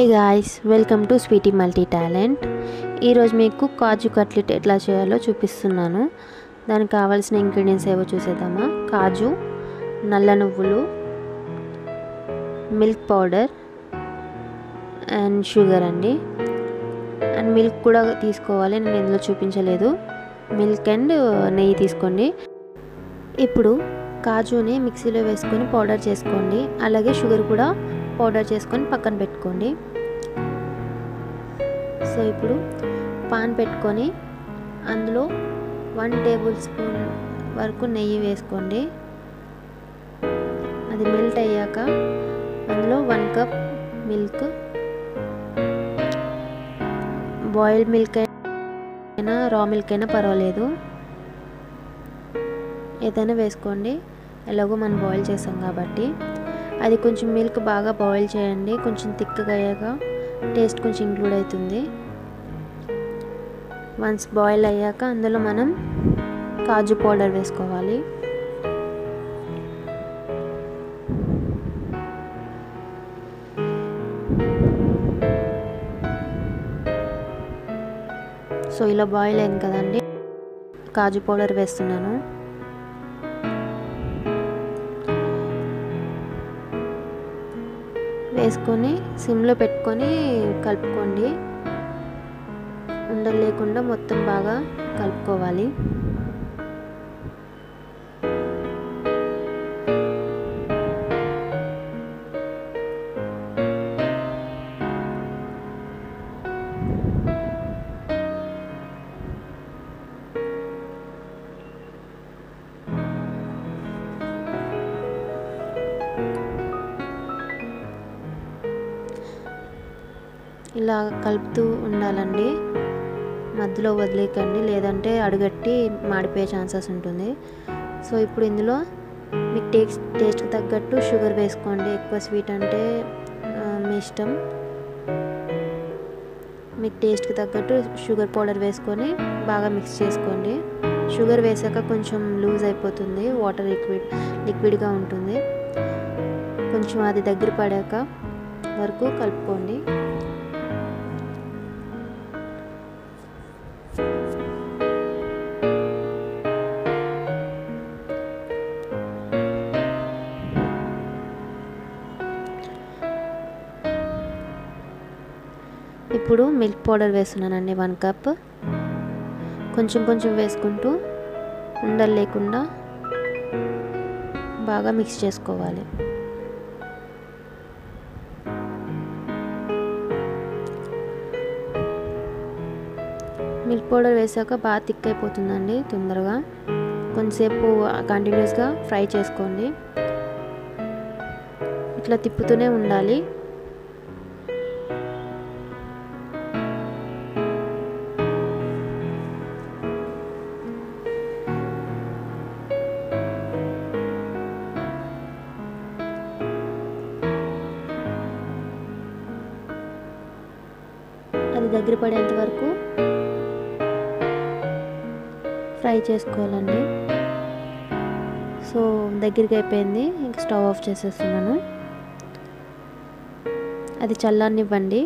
guys welcome to sweety multi talent ఈరోజు మీకు కాజు cutlet ఎట్లా చేయాలో చూపిస్తున్నాను దానికి కావాల్సిన ఇంగ్రీడియంట్స్ ఏవో చూసేద్దామా కాజు నల్ల నువ్వులు మిల్క్ పౌడర్ అండ్ షుగర్ అండి అండ్ మిల్క్ కూడా తీసుకోవాలి నేను ఇందులో చూపించలేదు మిల్క్ అండ్ నెయ్యి తీసుకోండి ఇప్పుడు కాజుని మిక్సీలో వేసుకొని పౌడర్ చేసుకోండి అలాగే షుగర్ కూడా పౌడర్ చేసుకొని పక్కన పెట్టుకోండి సో ఇప్పుడు పాన్ పెట్టుకొని అందులో వన్ టేబుల్ స్పూన్ వరకు నెయ్యి వేసుకోండి అది మెల్ట్ అయ్యాక అందులో one cup milk boiled milk అయినా రా మిల్క్ అయినా పర్వాలేదు ఏదైనా వేసుకోండి ఎలాగో మనం బాయిల్ చేసాం కాబట్టి అది కొంచెం మిల్క్ బాగా బాయిల్ చేయండి కొంచెం థిక్గా అయ్యాక టేస్ట్ కొంచెం ఇంక్లూడ్ అవుతుంది వన్స్ బాయిల్ అయ్యాక అందులో మనం కాజు పౌడర్ వేసుకోవాలి సో ఇలా బాయిల్ అయింది కదండి కాజు పౌడర్ వేస్తున్నాను వేసుకొని సిమ్లో పెట్టుకొని కలుపుకోండి ఉండలు లేకుండా మొత్తం బాగా కలుపుకోవాలి ఇలా కలుపుతూ ఉండాలండి మధ్యలో వదిలేకండి లేదంటే అడుగట్టి మాడిపోయే ఛాన్సెస్ ఉంటుంది సో ఇప్పుడు ఇందులో మీకు టేస్ట్ టేస్ట్కి తగ్గట్టు షుగర్ వేసుకోండి ఎక్కువ స్వీట్ అంటే మీ ఇష్టం మీకు టేస్ట్కి తగ్గట్టు షుగర్ పౌడర్ వేసుకొని బాగా మిక్స్ చేసుకోండి షుగర్ వేసాక కొంచెం లూజ్ అయిపోతుంది వాటర్ లిక్విడ్ లిక్విడ్గా ఉంటుంది కొంచెం అది దగ్గర పడాక వరకు కలుపుకోండి ఇప్పుడు మిల్క్ పౌడర్ వేస్తున్నానండి వన్ కప్ కొంచెం కొంచెం వేసుకుంటూ ఉండలు లేకుండా బాగా మిక్స్ చేసుకోవాలి మిల్క్ పౌడర్ వేసాక బాగా థిక్ అయిపోతుందండి తొందరగా కొంతసేపు కంటిన్యూస్గా ఫ్రై చేసుకోండి ఇట్లా తిప్పుతూనే ఉండాలి అది దగ్గర పడేంత వరకు ఫ్రై చేసుకోవాలండి సో దగ్గరికి అయిపోయింది ఇంకా స్టవ్ ఆఫ్ చేసేస్తున్నాను అది చల్లారనివ్వండి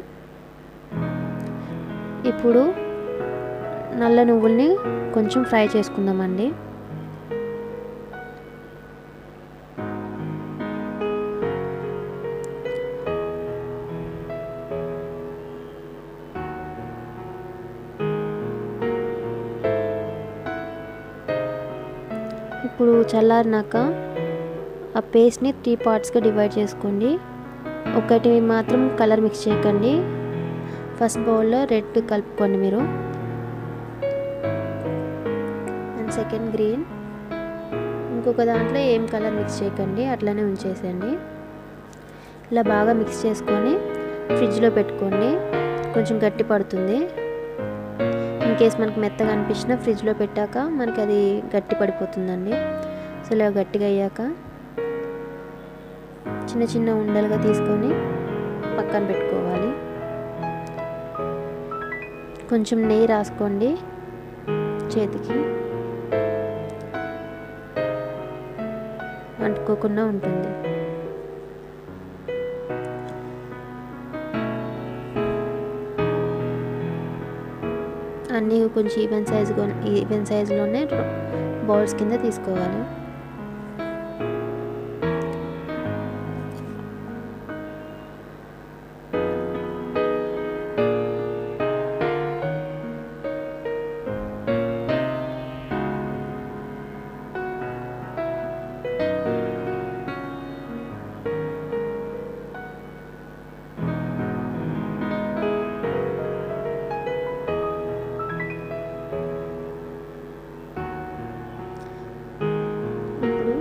ఇప్పుడు నల్ల నువ్వుల్ని కొంచెం ఫ్రై చేసుకుందామండి ఇప్పుడు చల్లారినాక ఆ పేస్ట్ని త్రీ పార్ట్స్గా డివైడ్ చేసుకోండి ఒకటి మాత్రం కలర్ మిక్స్ చేయకండి ఫస్ట్ బౌల్లో రెడ్ కలుపుకోండి మీరు అండ్ సెకండ్ గ్రీన్ ఇంకొక దాంట్లో ఏం కలర్ మిక్స్ చేయకండి అట్లనే ఉంచేసేయండి ఇలా బాగా మిక్స్ చేసుకొని ఫ్రిడ్జ్లో పెట్టుకోండి కొంచెం గట్టి పడుతుంది ఇన్ కేస్ మనకి మెత్తగా అనిపించినా ఫ్రిడ్జ్లో పెట్టాక మనకి అది గట్టి పడిపోతుందండి సో ఇలా గట్టిగా అయ్యాక చిన్న చిన్న ఉండలుగా తీసుకొని పక్కన పెట్టుకోవాలి కొంచెం నెయ్యి రాసుకోండి చేతికి అంటుకోకుండా ఉంటుంది అన్నీ కొంచెం ఈవెన్ సైజ్ ఈవెన్ సైజులోనే బౌల్స్ కింద తీసుకోవాలి ఇప్పుడు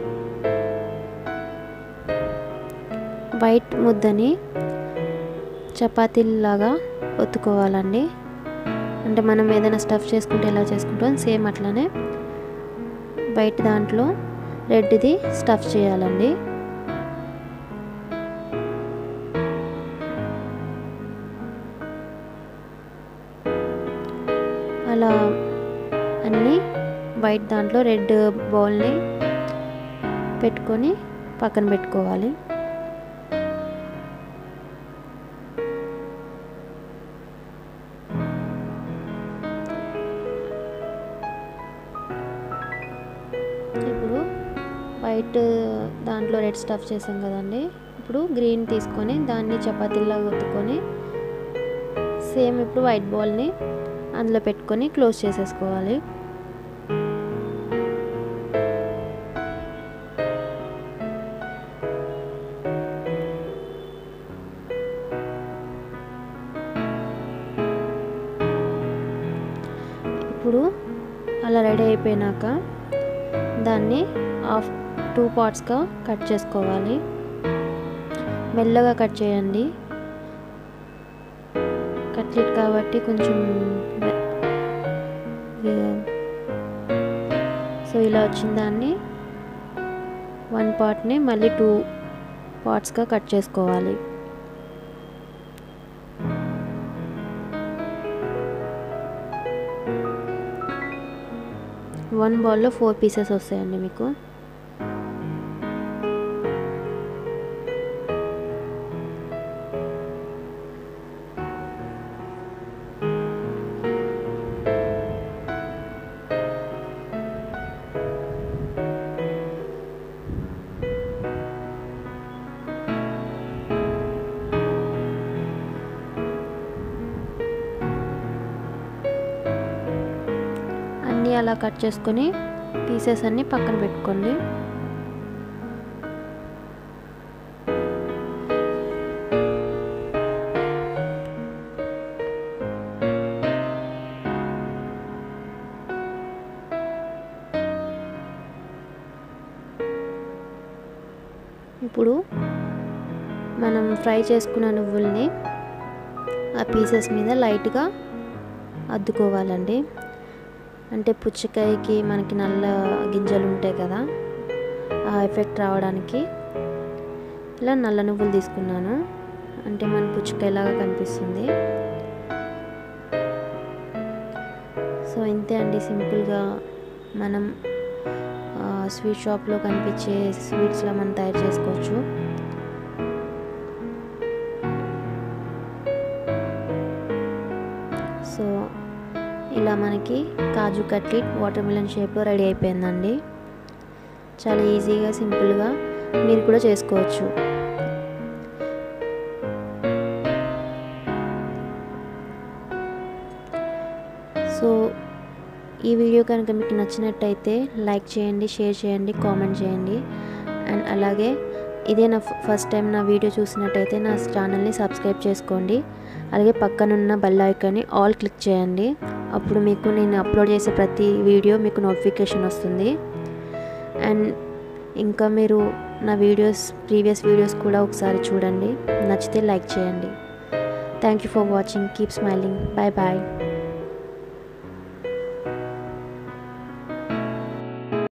వైట్ ముద్దని చపాతీలాగా ఒత్తుకోవాలండి అంటే మనం ఏదైనా స్టఫ్ చేసుకుంటే ఎలా చేసుకుంటాం సేమ్ అట్లానే వైట్ దాంట్లో రెడ్ది స్టఫ్ చేయాలండి అలా అన్నీ వైట్ దాంట్లో రెడ్ బౌల్ని పెట్టుకొని పక్కన పెట్టుకోవాలి ఇప్పుడు వైట్ దాంట్లో రెడ్ స్టఫ్ చేసాం కదండి ఇప్పుడు గ్రీన్ తీసుకొని దాన్ని చపాతీలా ఒత్తుకొని సేమ్ ఇప్పుడు వైట్ బాల్ని అందులో పెట్టుకొని క్లోజ్ చేసేసుకోవాలి ఇప్పుడు అలా రెడీ అయిపోయినాక దాన్ని హాఫ్ టూ పార్ట్స్గా కట్ చేసుకోవాలి మెల్లగా కట్ చేయండి కట్లెట్ కాబట్టి కొంచెం సో ఇలా వచ్చిన దాన్ని వన్ పార్ట్ని మళ్ళీ టూ పార్ట్స్గా కట్ చేసుకోవాలి వన్ బాల్లో ఫోర్ పీసెస్ వస్తాయండి మీకు అన్నీ అలా కట్ చేసుకొని పీసెస్ అన్నీ పక్కన పెట్టుకోండి ఇప్పుడు మనం ఫ్రై చేసుకున్న నువ్వుల్ని ఆ పీసెస్ మీద లైట్గా అద్దుకోవాలండి అంటే పుచ్చకాయకి మనకి నల్ల గింజలు ఉంటాయి కదా ఆ ఎఫెక్ట్ రావడానికి ఇలా నల్ల నువ్వులు తీసుకున్నాను అంటే మన పుచ్చకాయలాగా కనిపిస్తుంది సో ఇంతే అండి సింపుల్గా మనం స్వీట్ షాప్లో కనిపించే స్వీట్స్లో మనం తయారు చేసుకోవచ్చు సో ఇలా మనకి కాజు కట్లెట్ వాటర్ మిలన్ షేప్లో రెడీ అయిపోయిందండి చాలా ఈజీగా సింపుల్గా మీరు కూడా చేసుకోవచ్చు సో ఈ వీడియో కనుక మీకు నచ్చినట్టయితే లైక్ చేయండి షేర్ చేయండి కామెంట్ చేయండి అండ్ అలాగే ఇదే నా ఫస్ట్ టైం నా వీడియో చూసినట్టయితే నా ఛానల్ని సబ్స్క్రైబ్ చేసుకోండి అలాగే పక్కనున్న బెల్ ఐకాన్ని ఆల్ క్లిక్ చేయండి అప్పుడు మీకు నేను అప్లోడ్ చేసే ప్రతి వీడియో మీకు నోటిఫికేషన్ వస్తుంది అండ్ ఇంకా మీరు నా వీడియోస్ ప్రీవియస్ వీడియోస్ కూడా ఒకసారి చూడండి నచ్చితే లైక్ చేయండి thank you for watching keep smiling bye bye